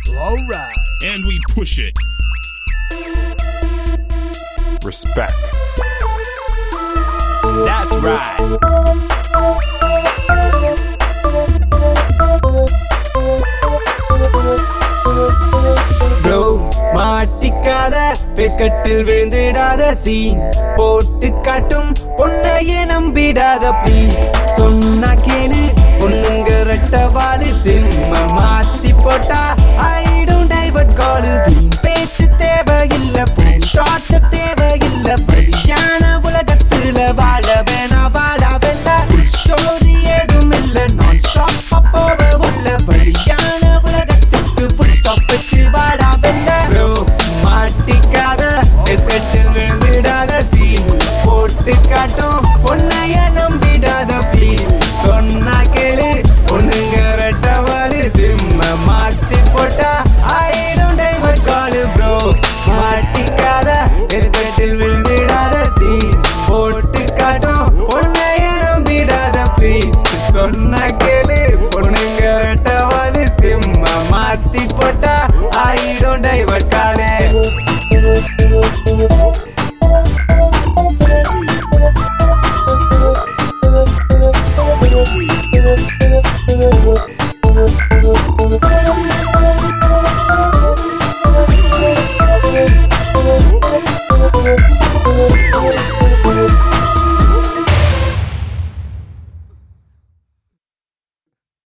Alright. and we push it. Respect. That's right. Bro மாட்டிக்காத பேஸ்கட்டில் விழுந்திடாத சீன் போட்டு காட்டும் பொண்ணையே நம்பிடாத ப்ளீஸ் சொன்னா கேளு பொண்ணுங்க ரெட்டவாளு சிம்ம மாத்தி போட்டா ஐடும் டைவர்ட் காலு பேச்சு தேவையில்ல ஷார்ட் தேவையில்ல படியான உலகத்துல வாழ வேணா வாழ வெல்ல ஸ்டோரி ஏதும் இல்ல நான் ஸ்டாப் போக உள்ள படியான உலகத்துக்கு ஃபுல் ஸ்டாப் வச்சு வாடா வெல்ல ப்ரோ மாட்டிக்காத எஸ்கட்டில் விழுந்திடாத சீன் போட்டு காட்டும் பொண்ணைய நம்பிடாத ப்ளீஸ் சொன்னா கேளு பொண்ணுங்க ரெட்டவாளு சிம்ம மாத்தி போட்டா ஆயிடும் டைவர் காலு ப்ரோ மாட்டிக்காத எஸ்கட்டில் விழுந்திடாத சீன் போட்டு காட்டும் பொண்ணைய நம்பிடாத ப்ளீஸ் சொன்னா கேளு